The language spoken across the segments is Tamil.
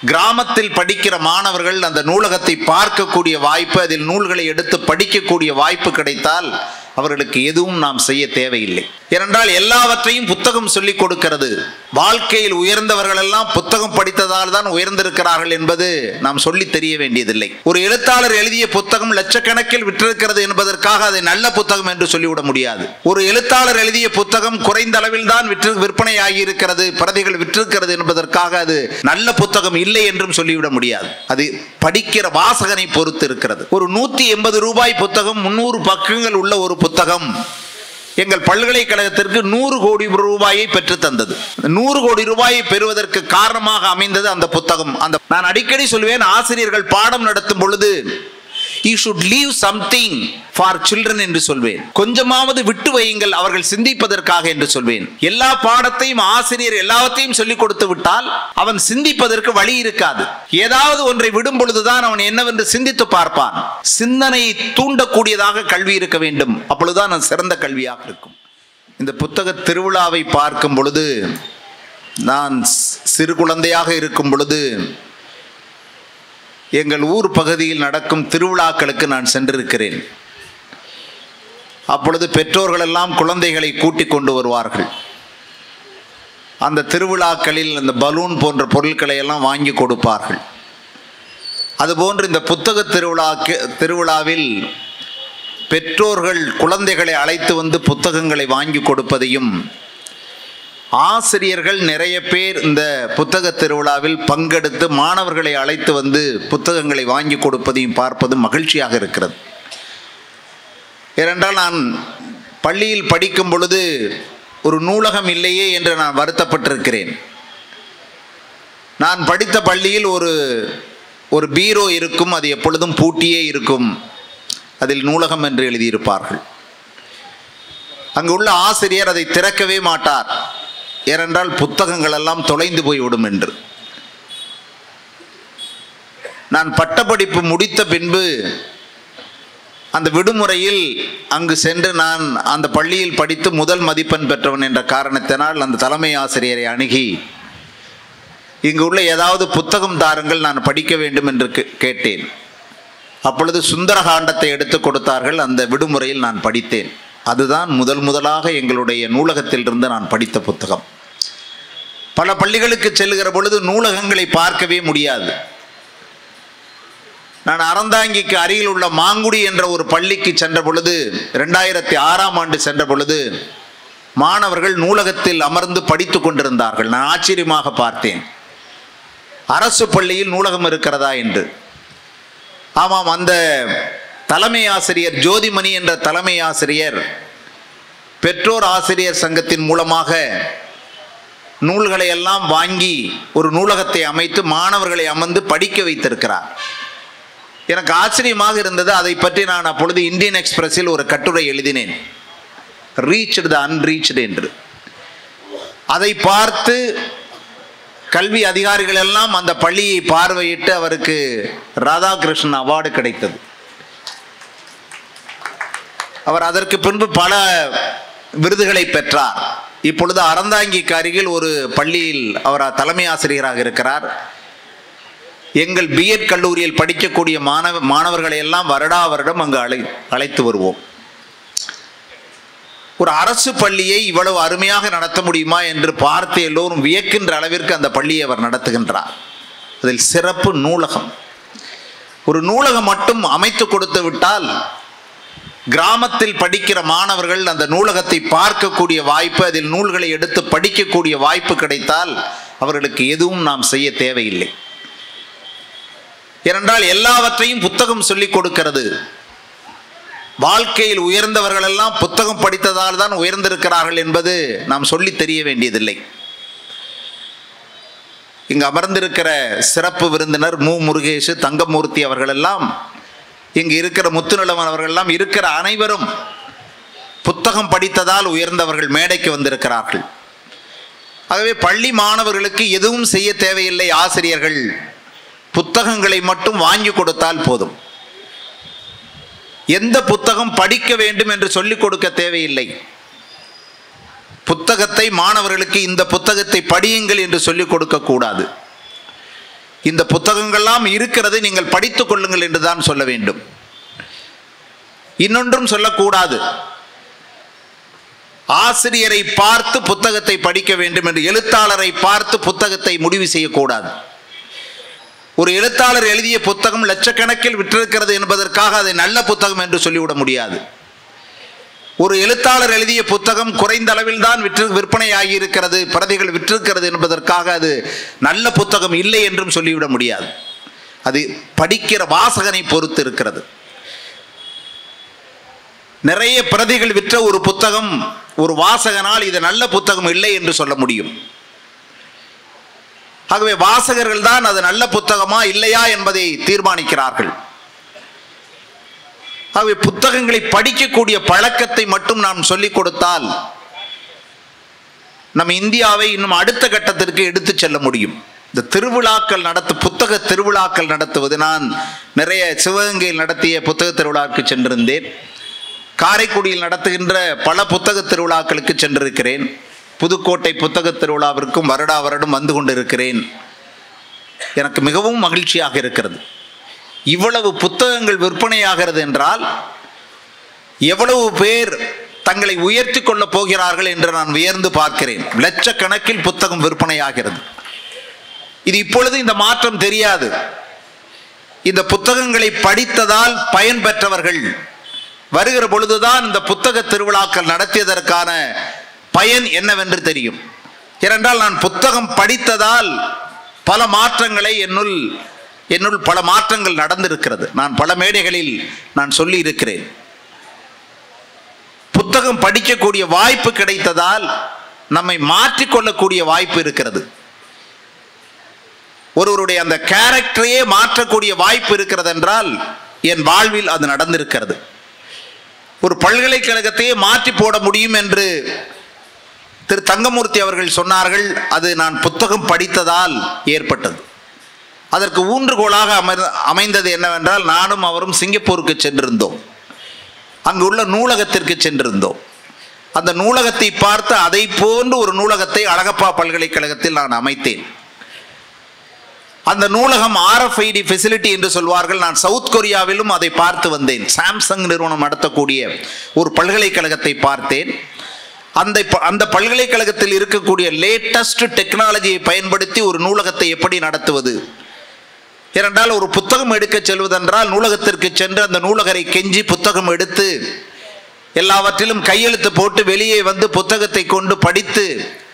கிராமத்தில் படிக்கிற மாணவர்கள் அந்த நூலகத்தை பார்க்கக்கூடிய வாய்ப்பு அதில் நூல்களை எடுத்து படிக்கக்கூடிய வாய்ப்பு கிடைத்தால் அவர்களுக்கு எதுவும் நாம் செய்ய தேவையில்லை ஏனென்றால் எல்லாவற்றையும் புத்தகம் சொல்லிக் கொடுக்கிறது வாழ்க்கையில் உயர்ந்தவர்கள் எல்லாம் புத்தகம் படித்ததால் தான் உயர்ந்திருக்கிறார்கள் என்பது நாம் சொல்லி தெரிய வேண்டியதில்லை ஒரு எழுத்தாளர் எழுதிய புத்தகம் லட்சக்கணக்கில் விற்றிருக்கிறது என்பதற்காக அதை நல்ல புத்தகம் என்று சொல்லிவிட முடியாது ஒரு எழுத்தாளர் எழுதிய புத்தகம் குறைந்த அளவில் தான் விற்று விற்பனை ஆகியிருக்கிறது பிரதிகள் விற்றிருக்கிறது என்பதற்காக அது நல்ல புத்தகம் இல்லை என்றும் சொல்லிவிட முடியாது அது படிக்கிற வாசகனை பொறுத்து இருக்கிறது ஒரு நூத்தி எண்பது ரூபாய் புத்தகம் முன்னூறு பக்கங்கள் உள்ள ஒரு புத்தகம் எங்கள் பல்கலைக்கழகத்திற்கு நூறு கோடி ரூபாயை பெற்று தந்தது நூறு கோடி ரூபாயை பெறுவதற்கு காரணமாக அமைந்தது அந்த புத்தகம் அந்த நான் அடிக்கடி சொல்வேன் ஆசிரியர்கள் பாடம் நடத்தும் பொழுது you should leave something for children என்று சொல்வேன் கொஞ்சமாவது விட்டு வையுங்கள் அவர்கள் சிந்திப்பதற்காக என்று சொல்வேன் எல்லா பாடத்தையும் ஆசிரியர் எல்லாவற்றையும் சொல்லிக் கொடுத்து விட்டால் அவன் சிந்திப்பதற்கு வழி இருக்காது ஏதாவது ஒன்றை விடும் பொழுதுதான் அவன் என்னவென்று சிந்தித்து பார்ப்பான் சிந்தனையை தூண்டக்கூடியதாக கல்வி இருக்க வேண்டும் அப்பொழுதுதான் அது சிறந்த கல்வியாக இருக்கும் இந்த புத்தக திருவிழாவை பார்க்கும் பொழுது நான் சிறு குழந்தையாக இருக்கும் பொழுது எங்கள் ஊர் பகுதியில் நடக்கும் திருவிழாக்களுக்கு நான் சென்றிருக்கிறேன் அப்பொழுது பெற்றோர்கள் எல்லாம் குழந்தைகளை கூட்டிக் கொண்டு வருவார்கள் அந்த திருவிழாக்களில் அந்த பலூன் போன்ற பொருட்களை எல்லாம் வாங்கி கொடுப்பார்கள் அதுபோன்று இந்த புத்தக திருவிழாக்கு திருவிழாவில் பெற்றோர்கள் குழந்தைகளை அழைத்து வந்து புத்தகங்களை வாங்கி கொடுப்பதையும் ஆசிரியர்கள் நிறைய பேர் இந்த புத்தக திருவிழாவில் பங்கெடுத்து மாணவர்களை அழைத்து வந்து புத்தகங்களை வாங்கி கொடுப்பதையும் பார்ப்பது மகிழ்ச்சியாக இருக்கிறது ஏனென்றால் நான் பள்ளியில் படிக்கும் பொழுது ஒரு நூலகம் இல்லையே என்று நான் வருத்தப்பட்டிருக்கிறேன் நான் படித்த பள்ளியில் ஒரு ஒரு பீரோ இருக்கும் அது எப்பொழுதும் பூட்டியே இருக்கும் அதில் நூலகம் என்று எழுதியிருப்பார்கள் அங்கு உள்ள ஆசிரியர் அதை திறக்கவே மாட்டார் ஏனென்றால் புத்தகங்கள் எல்லாம் தொலைந்து போய்விடும் என்று நான் பட்டப்படிப்பு முடித்த பின்பு அந்த விடுமுறையில் அங்கு சென்று நான் அந்த பள்ளியில் படித்து முதல் மதிப்பெண் பெற்றவன் என்ற காரணத்தினால் அந்த தலைமை ஆசிரியரை அணுகி இங்கு உள்ள ஏதாவது புத்தகம் தாருங்கள் நான் படிக்க வேண்டும் என்று கே- கேட்டேன் அப்பொழுது சுந்தரகாண்டத்தை எடுத்து கொடுத்தார்கள் அந்த விடுமுறையில் நான் படித்தேன் அதுதான் முதல் முதலாக எங்களுடைய நூலகத்திலிருந்து நான் படித்த புத்தகம் பல பள்ளிகளுக்கு செல்லுகிற பொழுது நூலகங்களை பார்க்கவே முடியாது நான் அறந்தாங்கிக்கு அருகில் உள்ள மாங்குடி என்ற ஒரு பள்ளிக்கு சென்ற பொழுது ரெண்டாயிரத்தி ஆறாம் ஆண்டு சென்ற பொழுது மாணவர்கள் நூலகத்தில் அமர்ந்து படித்துக் கொண்டிருந்தார்கள் நான் ஆச்சரியமாக பார்த்தேன் அரசு பள்ளியில் நூலகம் இருக்கிறதா என்று ஆமாம் அந்த தலைமை ஆசிரியர் ஜோதிமணி என்ற தலைமை ஆசிரியர் பெற்றோர் ஆசிரியர் சங்கத்தின் மூலமாக நூல்களை எல்லாம் வாங்கி ஒரு நூலகத்தை அமைத்து மாணவர்களை அமர்ந்து படிக்க வைத்திருக்கிறார் எனக்கு ஆச்சரியமாக இருந்தது அதை பற்றி நான் அப்பொழுது இந்தியன் எக்ஸ்பிரஸில் ஒரு கட்டுரை எழுதினேன் ரீச்டு த அன்ரீச்டு என்று அதை பார்த்து கல்வி அதிகாரிகள் எல்லாம் அந்த பள்ளியை பார்வையிட்டு அவருக்கு ராதாகிருஷ்ணன் அவார்டு கிடைத்தது அவர் அதற்கு பின்பு பல விருதுகளை பெற்றார் இப்பொழுது அறந்தாங்கிக்கு அருகில் ஒரு பள்ளியில் அவர் தலைமை ஆசிரியராக இருக்கிறார் எங்கள் பிஎட் கல்லூரியில் படிக்கக்கூடிய மாணவ மாணவர்களை எல்லாம் வருடா வருடம் அங்கு அழை அழைத்து வருவோம் ஒரு அரசு பள்ளியை இவ்வளவு அருமையாக நடத்த முடியுமா என்று பார்த்து எல்லோரும் வியக்கின்ற அளவிற்கு அந்த பள்ளியை அவர் நடத்துகின்றார் அதில் சிறப்பு நூலகம் ஒரு நூலகம் மட்டும் அமைத்து கொடுத்து விட்டால் கிராமத்தில் படிக்கிற மாணவர்கள் அந்த நூலகத்தை பார்க்கக்கூடிய வாய்ப்பு அதில் நூல்களை எடுத்து படிக்கக்கூடிய வாய்ப்பு கிடைத்தால் அவர்களுக்கு எதுவும் நாம் செய்ய தேவையில்லை ஏனென்றால் எல்லாவற்றையும் புத்தகம் சொல்லிக் கொடுக்கிறது வாழ்க்கையில் உயர்ந்தவர்கள் எல்லாம் புத்தகம் படித்ததால் தான் உயர்ந்திருக்கிறார்கள் என்பது நாம் சொல்லி தெரிய வேண்டியதில்லை இங்கு அமர்ந்திருக்கிற சிறப்பு விருந்தினர் மு முருகேஷ் தங்கமூர்த்தி அவர்கள் எல்லாம் இங்கு இருக்கிற முத்துநிலவன் அவர்கள் எல்லாம் இருக்கிற அனைவரும் புத்தகம் படித்ததால் உயர்ந்தவர்கள் மேடைக்கு வந்திருக்கிறார்கள் ஆகவே பள்ளி மாணவர்களுக்கு எதுவும் செய்ய தேவையில்லை ஆசிரியர்கள் புத்தகங்களை மட்டும் வாங்கி கொடுத்தால் போதும் எந்த புத்தகம் படிக்க வேண்டும் என்று சொல்லிக் கொடுக்க தேவையில்லை புத்தகத்தை மாணவர்களுக்கு இந்த புத்தகத்தை படியுங்கள் என்று சொல்லிக் கொடுக்க கூடாது இந்த புத்தகங்கள்லாம் இருக்கிறது நீங்கள் படித்துக் கொள்ளுங்கள் என்று தான் சொல்ல வேண்டும் இன்னொன்றும் சொல்லக்கூடாது ஆசிரியரை பார்த்து புத்தகத்தை படிக்க வேண்டும் என்று எழுத்தாளரை பார்த்து புத்தகத்தை முடிவு செய்யக்கூடாது ஒரு எழுத்தாளர் எழுதிய புத்தகம் லட்சக்கணக்கில் விற்றிருக்கிறது என்பதற்காக அதை நல்ல புத்தகம் என்று சொல்லிவிட முடியாது ஒரு எழுத்தாளர் எழுதிய புத்தகம் குறைந்த அளவில் தான் விற்று விற்பனையாகி இருக்கிறது பிரதிகள் விற்றிருக்கிறது என்பதற்காக அது நல்ல புத்தகம் இல்லை என்றும் சொல்லிவிட முடியாது அது படிக்கிற வாசகனை பொறுத்து இருக்கிறது நிறைய பிரதிகள் விற்ற ஒரு புத்தகம் ஒரு வாசகனால் இது நல்ல புத்தகம் இல்லை என்று சொல்ல முடியும் ஆகவே வாசகர்கள் தான் அது நல்ல புத்தகமா இல்லையா என்பதை தீர்மானிக்கிறார்கள் ஆகவே புத்தகங்களை படிக்கக்கூடிய பழக்கத்தை மட்டும் நாம் சொல்லிக் கொடுத்தால் நம்ம இந்தியாவை இன்னும் அடுத்த கட்டத்திற்கு எடுத்து செல்ல முடியும் இந்த திருவிழாக்கள் நடத்த புத்தக திருவிழாக்கள் நடத்துவது நான் நிறைய சிவகங்கையில் நடத்திய புத்தக திருவிழாவுக்கு சென்றிருந்தேன் காரைக்குடியில் நடத்துகின்ற பல புத்தக திருவிழாக்களுக்கு சென்றிருக்கிறேன் புதுக்கோட்டை புத்தக திருவிழாவிற்கும் வருடா வருடம் வந்து கொண்டிருக்கிறேன் எனக்கு மிகவும் மகிழ்ச்சியாக இருக்கிறது இவ்வளவு புத்தகங்கள் விற்பனையாகிறது என்றால் எவ்வளவு பேர் தங்களை உயர்த்தி கொள்ளப் போகிறார்கள் என்று நான் வியர்ந்து பார்க்கிறேன் லட்சக்கணக்கில் புத்தகம் விற்பனையாகிறது இது இப்பொழுது இந்த மாற்றம் தெரியாது இந்த புத்தகங்களை படித்ததால் பயன் பெற்றவர்கள் வருகிற பொழுதுதான் இந்த புத்தக திருவிழாக்கள் நடத்தியதற்கான பயன் என்னவென்று தெரியும் ஏனென்றால் நான் புத்தகம் படித்ததால் பல மாற்றங்களை என்னுள் என்னுள் பல மாற்றங்கள் நடந்திருக்கிறது நான் பல மேடைகளில் நான் சொல்லி இருக்கிறேன் புத்தகம் படிக்கக்கூடிய வாய்ப்பு கிடைத்ததால் நம்மை மாற்றிக்கொள்ளக்கூடிய வாய்ப்பு இருக்கிறது ஒருவருடைய அந்த கேரக்டரையே மாற்றக்கூடிய வாய்ப்பு இருக்கிறது என்றால் என் வாழ்வில் அது நடந்திருக்கிறது ஒரு பல்கலைக்கழகத்தையே மாற்றி போட முடியும் என்று திரு தங்கமூர்த்தி அவர்கள் சொன்னார்கள் அது நான் புத்தகம் படித்ததால் ஏற்பட்டது அதற்கு ஊன்றுகோலாக அமர் அமைந்தது என்னவென்றால் நானும் அவரும் சிங்கப்பூருக்கு சென்றிருந்தோம் அங்கு உள்ள நூலகத்திற்கு சென்றிருந்தோம் அந்த நூலகத்தை பார்த்து அதை போன்று ஒரு நூலகத்தை அழகப்பா பல்கலைக்கழகத்தில் நான் அமைத்தேன் அந்த நூலகம் ஆர்எஃப்ஐடி ஃபெசிலிட்டி என்று சொல்வார்கள் நான் சவுத் கொரியாவிலும் அதை பார்த்து வந்தேன் சாம்சங் நிறுவனம் நடத்தக்கூடிய ஒரு பல்கலைக்கழகத்தை பார்த்தேன் அந்த ப- அந்த பல்கலைக்கழகத்தில் இருக்கக்கூடிய லேட்டஸ்ட் டெக்னாலஜியை பயன்படுத்தி ஒரு நூலகத்தை எப்படி நடத்துவது ஏனென்றால் ஒரு புத்தகம் எடுக்க செல்வதென்றால் நூலகத்திற்கு சென்று அந்த நூலகரை கெஞ்சி புத்தகம் எடுத்து எல்லாவற்றிலும் கையெழுத்து போட்டு வெளியே வந்து புத்தகத்தை கொண்டு படித்து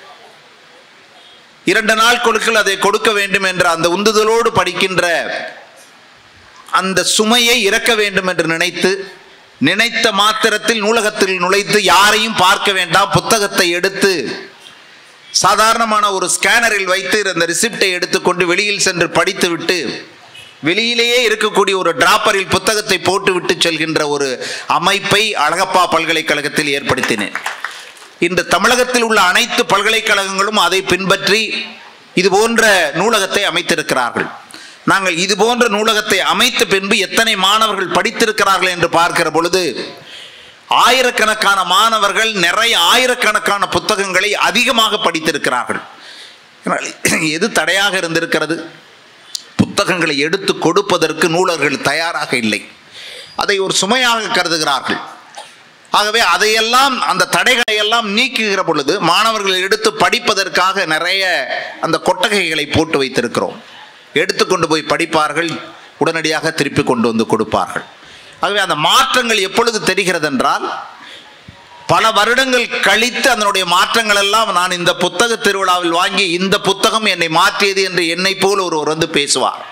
இரண்டு நாட்களுக்குள் அதை கொடுக்க வேண்டும் என்ற அந்த உந்துதலோடு படிக்கின்ற அந்த சுமையை இறக்க வேண்டும் என்று நினைத்து நினைத்த மாத்திரத்தில் நூலகத்தில் நுழைத்து யாரையும் பார்க்க வேண்டாம் புத்தகத்தை எடுத்து சாதாரணமான ஒரு ஸ்கேனரில் வைத்து அந்த ரிசிப்டை எடுத்துக்கொண்டு வெளியில் சென்று படித்துவிட்டு வெளியிலேயே இருக்கக்கூடிய ஒரு டிராப்பரில் புத்தகத்தை போட்டுவிட்டு செல்கின்ற ஒரு அமைப்பை அழகப்பா பல்கலைக்கழகத்தில் ஏற்படுத்தினேன் இன்று தமிழகத்தில் உள்ள அனைத்து பல்கலைக்கழகங்களும் அதை பின்பற்றி இது போன்ற நூலகத்தை அமைத்திருக்கிறார்கள் நாங்கள் இது போன்ற நூலகத்தை அமைத்த பின்பு எத்தனை மாணவர்கள் படித்திருக்கிறார்கள் என்று பார்க்கிற பொழுது ஆயிரக்கணக்கான மாணவர்கள் நிறைய ஆயிரக்கணக்கான புத்தகங்களை அதிகமாக படித்திருக்கிறார்கள் ஆனால் எது தடையாக இருந்திருக்கிறது புத்தகங்களை எடுத்து கொடுப்பதற்கு நூலர்கள் தயாராக இல்லை அதை ஒரு சுமையாக கருதுகிறார்கள் ஆகவே அதையெல்லாம் அந்த தடைகளை எல்லாம் நீக்குகிற பொழுது மாணவர்கள் எடுத்து படிப்பதற்காக நிறைய அந்த கொட்டகைகளை போட்டு வைத்திருக்கிறோம் எடுத்துக்கொண்டு போய் படிப்பார்கள் உடனடியாக திருப்பி கொண்டு வந்து கொடுப்பார்கள் ஆகவே அந்த மாற்றங்கள் எப்பொழுது தெரிகிறது என்றால் பல வருடங்கள் கழித்து அதனுடைய மாற்றங்கள் எல்லாம் நான் இந்த புத்தக திருவிழாவில் வாங்கி இந்த புத்தகம் என்னை மாற்றியது என்று என்னை போல் ஒருவர் வந்து பேசுவார்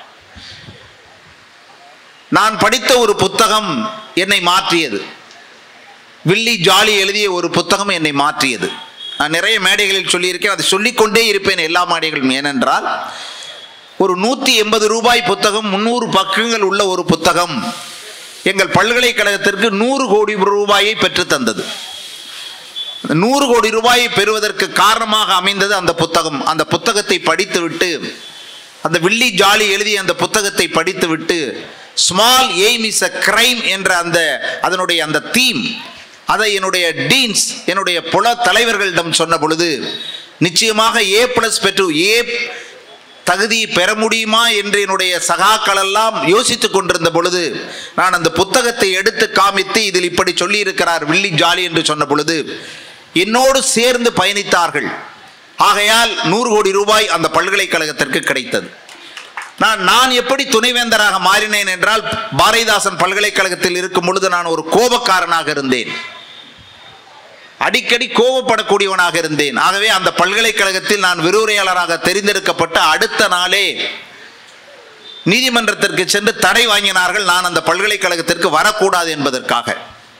நான் படித்த ஒரு புத்தகம் என்னை மாற்றியது வில்லி ஜாலி எழுதிய ஒரு புத்தகம் என்னை மாற்றியது நான் நிறைய மேடைகளில் சொல்லியிருக்கேன் அதை சொல்லிக்கொண்டே இருப்பேன் எல்லா மேடைகளும் ஏனென்றால் ஒரு நூற்றி எண்பது ரூபாய் புத்தகம் முந்நூறு பக்கங்கள் உள்ள ஒரு புத்தகம் எங்கள் பல்கலைக்கழகத்திற்கு நூறு கோடி ரூபாயை பெற்று தந்தது அந்த நூறு கோடி ரூபாயை பெறுவதற்கு காரணமாக அமைந்தது அந்த புத்தகம் அந்த புத்தகத்தை படித்துவிட்டு அந்த வில்லி ஜாலி எழுதிய அந்த புத்தகத்தை படித்துவிட்டு small aim is a crime என்ற அந்த அதனுடைய அந்த தீம் அதை என்னுடைய டீன்ஸ் என்னுடைய புல தலைவர்களிடம் சொன்ன பொழுது நிச்சயமாக ஏ பிளஸ் பெற்று ஏ தகுதி பெற முடியுமா என்று என்னுடைய சகாக்கள் எல்லாம் யோசித்துக் கொண்டிருந்த பொழுது நான் அந்த புத்தகத்தை எடுத்து காமித்து இதில் இப்படி சொல்லியிருக்கிறார் வில்லி ஜாலி என்று சொன்ன பொழுது என்னோடு சேர்ந்து பயணித்தார்கள் ஆகையால் நூறு கோடி ரூபாய் அந்த பல்கலைக்கழகத்திற்கு கிடைத்தது நான் நான் எப்படி துணைவேந்தராக மாறினேன் என்றால் பாரதிதாசன் பல்கலைக்கழகத்தில் இருக்கும் பொழுது நான் ஒரு கோபக்காரனாக இருந்தேன் அடிக்கடி கோபப்படக்கூடியவனாக இருந்தேன் ஆகவே அந்த பல்கலைக்கழகத்தில் நான் விரிவுரையாளராக தெரிந்தெடுக்கப்பட்ட அடுத்த நாளே நீதிமன்றத்திற்கு சென்று தடை வாங்கினார்கள் நான் அந்த பல்கலைக்கழகத்திற்கு வரக்கூடாது என்பதற்காக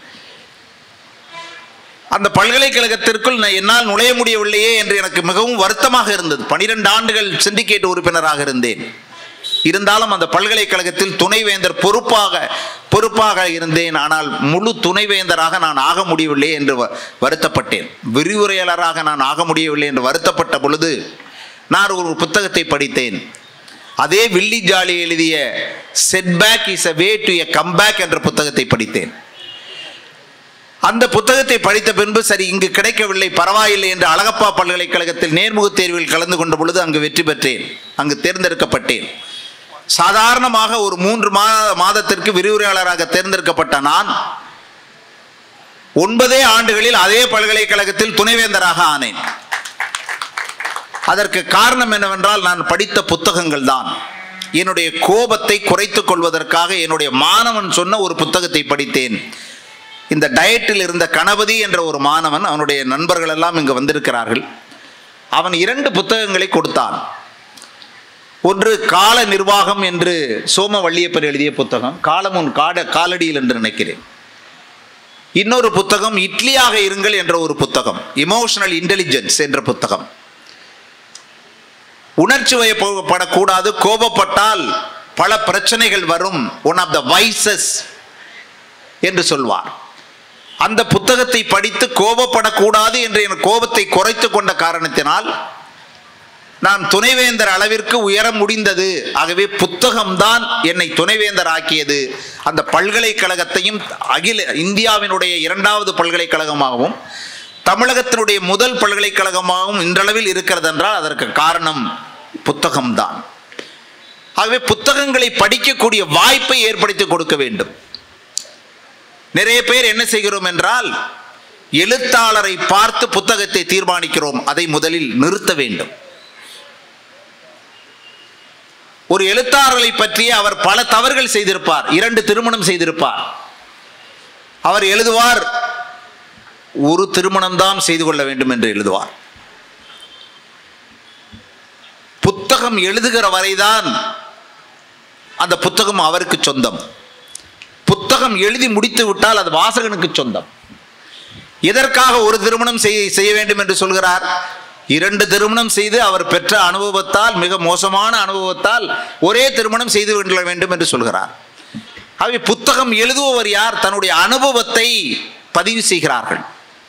அந்த பல்கலைக்கழகத்திற்குள் நான் என்னால் நுழைய முடியவில்லையே என்று எனக்கு மிகவும் வருத்தமாக இருந்தது பனிரெண்டு ஆண்டுகள் சிண்டிகேட் உறுப்பினராக இருந்தேன் இருந்தாலும் அந்த பல்கலைக்கழகத்தில் துணைவேந்தர் பொறுப்பாக பொறுப்பாக இருந்தேன் ஆனால் முழு துணைவேந்தராக நான் ஆக முடியவில்லை என்று வ- வருத்தப்பட்டேன் விரிவுரையாளராக நான் ஆக முடியவில்லை என்று வருத்தப்பட்ட பொழுது நான் ஒரு புத்தகத்தை படித்தேன் அதே வில்லி ஜாலி எழுதிய setback is a way to a comeback என்ற புத்தகத்தை படித்தேன் அந்த புத்தகத்தை படித்த பின்பு சரி இங்கு கிடைக்கவில்லை பரவாயில்லை என்று அழகப்பா பல்கலைக்கழகத்தில் நேர்முகத் தேர்வில் கலந்து கொண்ட பொழுது அங்கு வெற்றி பெற்றேன் அங்கு தேர்ந்தெடுக்கப்பட்டேன் சாதாரணமாக ஒரு மூன்று மா மாதத்திற்கு விரிவுரையாளராக தேர்ந்தெடுக்கப்பட்ட நான் ஒன்பதே ஆண்டுகளில் அதே பல்கலைக்கழகத்தில் துணைவேந்தராக ஆனேன் அதற்கு காரணம் என்னவென்றால் நான் படித்த புத்தகங்கள் தான் என்னுடைய கோபத்தை குறைத்துக் கொள்வதற்காக என்னுடைய மாணவன் சொன்ன ஒரு புத்தகத்தை படித்தேன் இந்த டயட்டில் இருந்த கணபதி என்ற ஒரு மாணவன் அவனுடைய நண்பர்கள் எல்லாம் இங்கு வந்திருக்கிறார்கள் அவன் இரண்டு புத்தகங்களை கொடுத்தான் ஒன்று கால நிர்வாகம் என்று சோம வள்ளியப்பர் எழுதிய புத்தகம் காலம் உன் காட காலடியில் என்று நினைக்கிறேன் இன்னொரு புத்தகம் இட்லியாக இருங்கள் என்ற ஒரு புத்தகம் இமோஷனல் இன்டெலிஜென்ஸ் என்ற புத்தகம் உணர்ச்சி வயப்படக்கூடாது கோபப்பட்டால் பல பிரச்சனைகள் வரும் ஒன் ஆஃப் த வைசஸ் என்று சொல்வார் அந்த புத்தகத்தை படித்து கோபப்படக்கூடாது என்று என் கோபத்தை குறைத்து கொண்ட காரணத்தினால் நான் துணைவேந்தர் அளவிற்கு உயர முடிந்தது ஆகவே புத்தகம்தான் என்னை துணைவேந்தர் ஆக்கியது அந்த பல்கலைக்கழகத்தையும் அகில இந்தியாவினுடைய இரண்டாவது பல்கலைக்கழகமாகவும் தமிழகத்தினுடைய முதல் பல்கலைக்கழகமாகவும் இன்றளவில் இருக்கிறது என்றால் அதற்கு காரணம் புத்தகம்தான் ஆகவே புத்தகங்களை படிக்கக்கூடிய வாய்ப்பை ஏற்படுத்தி கொடுக்க வேண்டும் நிறைய பேர் என்ன செய்கிறோம் என்றால் எழுத்தாளரை பார்த்து புத்தகத்தை தீர்மானிக்கிறோம் அதை முதலில் நிறுத்த வேண்டும் ஒரு எழுத்தாளரை பற்றிய அவர் பல தவறுகள் செய்திருப்பார் இரண்டு திருமணம் செய்திருப்பார் அவர் எழுதுவார் ஒரு திருமணம் தான் செய்து கொள்ள வேண்டும் என்று எழுதுவார் புத்தகம் எழுதுகிற வரைதான் அந்த புத்தகம் அவருக்கு சொந்தம் புத்தகம் எழுதி முடித்து விட்டால் அது வாசகனுக்கு சொந்தம் எதற்காக ஒரு திருமணம் செய்ய செய்ய வேண்டும் என்று சொல்கிறார் இரண்டு திருமணம் செய்து அவர் பெற்ற அனுபவத்தால் மிக மோசமான அனுபவத்தால் ஒரே திருமணம் செய்து கொள்ள வேண்டும் என்று சொல்கிறார் ஆகவே புத்தகம் எழுதுபவர் யார் தன்னுடைய அனுபவத்தை பதிவு செய்கிறார்கள்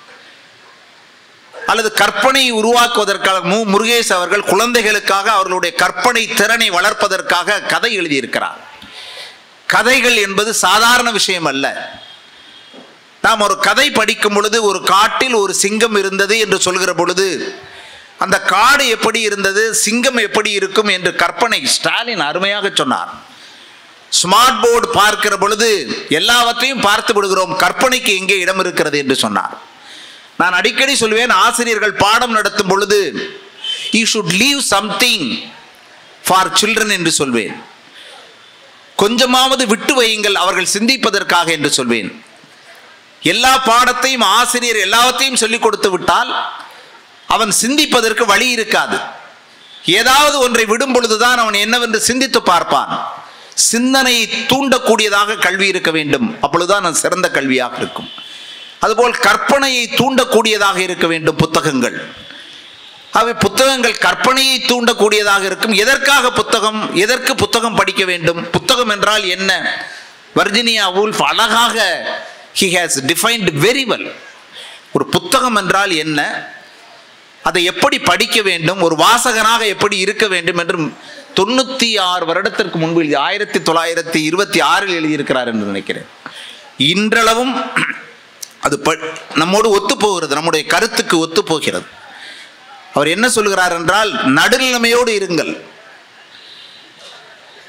அல்லது கற்பனை உருவாக்குவதற்காக மு முருகேஷ் அவர்கள் குழந்தைகளுக்காக அவர்களுடைய கற்பனை திறனை வளர்ப்பதற்காக கதை எழுதியிருக்கிறார் கதைகள் என்பது சாதாரண விஷயம் அல்ல நாம் ஒரு கதை படிக்கும் பொழுது ஒரு காட்டில் ஒரு சிங்கம் இருந்தது என்று சொல்கிற பொழுது அந்த காடு எப்படி இருந்தது சிங்கம் எப்படி இருக்கும் என்று கற்பனை ஸ்டாலின் அருமையாக சொன்னார் ஸ்மார்ட் போர்டு பார்க்கிற பொழுது எல்லாவற்றையும் பார்த்து விடுகிறோம் கற்பனைக்கு எங்கே இடம் இருக்கிறது என்று சொன்னார் நான் அடிக்கடி சொல்வேன் ஆசிரியர்கள் பாடம் நடத்தும் பொழுது you should leave something for children என்று சொல்வேன் கொஞ்சமாவது விட்டு வையுங்கள் அவர்கள் சிந்திப்பதற்காக என்று சொல்வேன் எல்லா பாடத்தையும் ஆசிரியர் எல்லாவற்றையும் சொல்லிக் கொடுத்து விட்டால் அவன் சிந்திப்பதற்கு வழி இருக்காது ஏதாவது ஒன்றை விடும் பொழுதுதான் அவன் என்னவென்று சிந்தித்து பார்ப்பான் சிந்தனையை தூண்டக்கூடியதாக கல்வி இருக்க வேண்டும் அப்பொழுதுதான் அது சிறந்த கல்வியாக இருக்கும் அதுபோல் கற்பனையை தூண்டக்கூடியதாக இருக்க வேண்டும் புத்தகங்கள் அவை புத்தகங்கள் கற்பனையை தூண்டக்கூடியதாக இருக்கும் எதற்காக புத்தகம் எதற்கு புத்தகம் படிக்க வேண்டும் புத்தகம் என்றால் என்ன வர்ஜினியா வூல்ஃப் அழகாக he has defined very well ஒரு புத்தகம் என்றால் என்ன அதை எப்படி படிக்க வேண்டும் ஒரு வாசகனாக எப்படி இருக்க வேண்டும் என்று தொண்ணூற்றி ஆறு வருடத்திற்கு முன்பு எழுதி ஆயிரத்தி தொள்ளாயிரத்தி இருபத்தி ஆறில் எழுதியிருக்கிறார் என்று நினைக்கிறேன் இன்றளவும் அது ப நம்மோடு ஒத்துப்போகிறது நம்முடைய கருத்துக்கு ஒத்துப்போகிறது அவர் என்ன சொல்கிறார் என்றால் நடுநிலைமையோடு இருங்கள்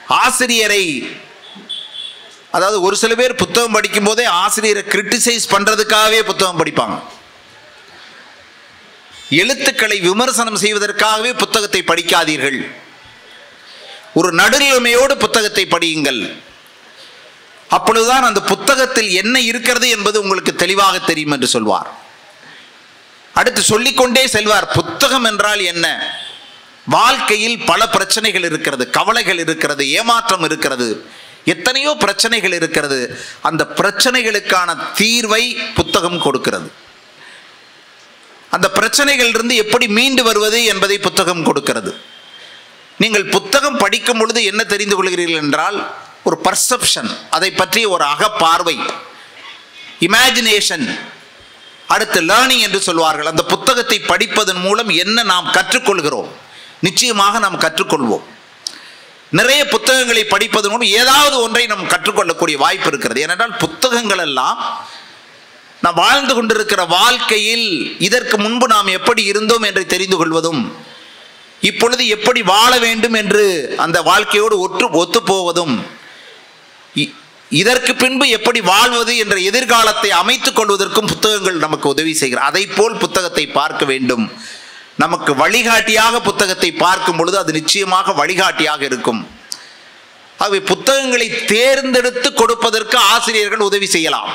ஆசிரியரை அதாவது ஒரு சில பேர் புத்தகம் படிக்கும் போதே ஆசிரியரை கிரிட்டிசைஸ் பண்றதுக்காகவே புத்தகம் படிப்பாங்க எழுத்துக்களை விமர்சனம் செய்வதற்காகவே புத்தகத்தை படிக்காதீர்கள் ஒரு நடுநிலைமையோடு புத்தகத்தை படியுங்கள் அப்பொழுதுதான் அந்த புத்தகத்தில் என்ன இருக்கிறது என்பது உங்களுக்கு தெளிவாக தெரியும் என்று சொல்வார் அடுத்து சொல்லிக்கொண்டே செல்வார் புத்தகம் என்றால் என்ன வாழ்க்கையில் பல பிரச்சனைகள் இருக்கிறது கவலைகள் இருக்கிறது ஏமாற்றம் இருக்கிறது எத்தனையோ பிரச்சனைகள் இருக்கிறது அந்த பிரச்சனைகளுக்கான தீர்வை புத்தகம் கொடுக்கிறது அந்த பிரச்சனைகளிலிருந்து எப்படி மீண்டு வருவது என்பதை புத்தகம் கொடுக்கிறது நீங்கள் புத்தகம் படிக்கும் பொழுது என்ன தெரிந்து கொள்கிறீர்கள் என்றால் ஒரு பர்செப்ஷன் அதை பற்றி ஒரு அகப்பார்வை இமேஜினேஷன் அடுத்து லேர்னிங் என்று சொல்வார்கள் அந்த புத்தகத்தை படிப்பதன் மூலம் என்ன நாம் கற்றுக்கொள்கிறோம் நிச்சயமாக நாம் கற்றுக்கொள்வோம் நிறைய புத்தகங்களை படிப்பதன் மூலம் ஏதாவது ஒன்றை நாம் கற்றுக்கொள்ளக்கூடிய வாய்ப்பு இருக்கிறது ஏனென்றால் புத்தகங்கள் எல்லாம் நாம் வாழ்ந்து கொண்டிருக்கிற வாழ்க்கையில் இதற்கு முன்பு நாம் எப்படி இருந்தோம் என்று தெரிந்து கொள்வதும் இப்பொழுது எப்படி வாழ வேண்டும் என்று அந்த வாழ்க்கையோடு ஒற்று ஒத்து போவதும் இ- இதற்கு பின்பு எப்படி வாழ்வது என்ற எதிர்காலத்தை அமைத்துக் கொள்வதற்கும் புத்தகங்கள் நமக்கு உதவி செய்கிற அதை போல் புத்தகத்தை பார்க்க வேண்டும் நமக்கு வழிகாட்டியாக புத்தகத்தை பார்க்கும் பொழுது அது நிச்சயமாக வழிகாட்டியாக இருக்கும் ஆகவே புத்தகங்களை தேர்ந்தெடுத்து கொடுப்பதற்கு ஆசிரியர்கள் உதவி செய்யலாம்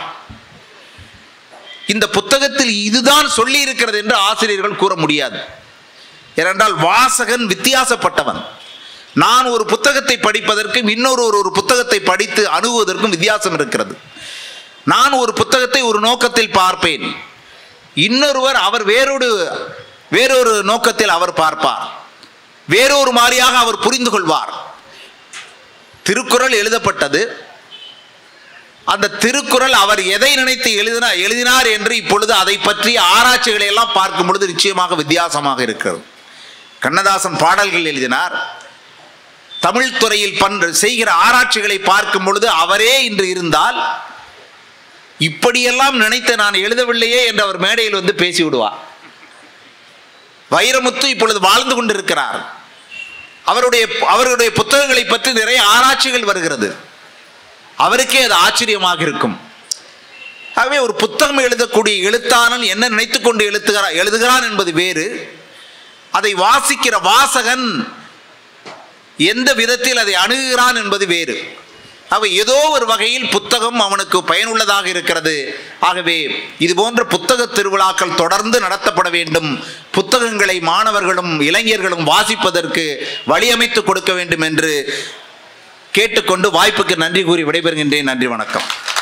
இந்த புத்தகத்தில் இதுதான் சொல்லி இருக்கிறது என்று ஆசிரியர்கள் கூற முடியாது ஏனென்றால் வாசகன் வித்தியாசப்பட்டவன் நான் ஒரு புத்தகத்தை படிப்பதற்கும் இன்னொரு ஒரு ஒரு புத்தகத்தை படித்து அணுகுவதற்கும் வித்தியாசம் இருக்கிறது நான் ஒரு புத்தகத்தை ஒரு நோக்கத்தில் பார்ப்பேன் இன்னொருவர் அவர் வேறொரு வேறொரு நோக்கத்தில் அவர் பார்ப்பார் வேறொரு மாதிரியாக அவர் புரிந்து கொள்வார் திருக்குறள் எழுதப்பட்டது அந்த திருக்குறள் அவர் எதை நினைத்து எழுதினார் எழுதினார் என்று இப்பொழுது அதை பற்றிய ஆராய்ச்சிகளை எல்லாம் பார்க்கும் பொழுது நிச்சயமாக வித்தியாசமாக இருக்கிறது கண்ணதாசன் பாடல்கள் எழுதினார் தமிழ் துறையில் பண்ற செய்கிற ஆராய்ச்சிகளை பார்க்கும் பொழுது அவரே இன்று இருந்தால் இப்படியெல்லாம் நினைத்து நான் எழுதவில்லையே என்று அவர் மேடையில் வந்து பேசி விடுவார் வைரமுத்து இப்பொழுது வாழ்ந்து கொண்டிருக்கிறார் அவருடைய அவருடைய புத்தகங்களை பற்றி நிறைய ஆராய்ச்சிகள் வருகிறது அவருக்கே அது ஆச்சரியமாக இருக்கும் ஆகவே ஒரு புத்தகம் எழுதக்கூடிய எழுத்தாளன் என்ன நினைத்துக் கொண்டு எழுத்துகிறான் எழுதுகிறான் என்பது வேறு அதை வாசிக்கிற வாசகன் எந்த விதத்தில் அதை அணுகுகிறான் என்பது வேறு ஆக ஏதோ ஒரு வகையில் புத்தகம் அவனுக்கு பயனுள்ளதாக இருக்கிறது ஆகவே இது போன்ற புத்தக திருவிழாக்கள் தொடர்ந்து நடத்தப்பட வேண்டும் புத்தகங்களை மாணவர்களும் இளைஞர்களும் வாசிப்பதற்கு வழியமைத்து கொடுக்க வேண்டும் என்று கேட்டுக்கொண்டு வாய்ப்புக்கு நன்றி கூறி விடைபெறுகின்றேன் நன்றி வணக்கம்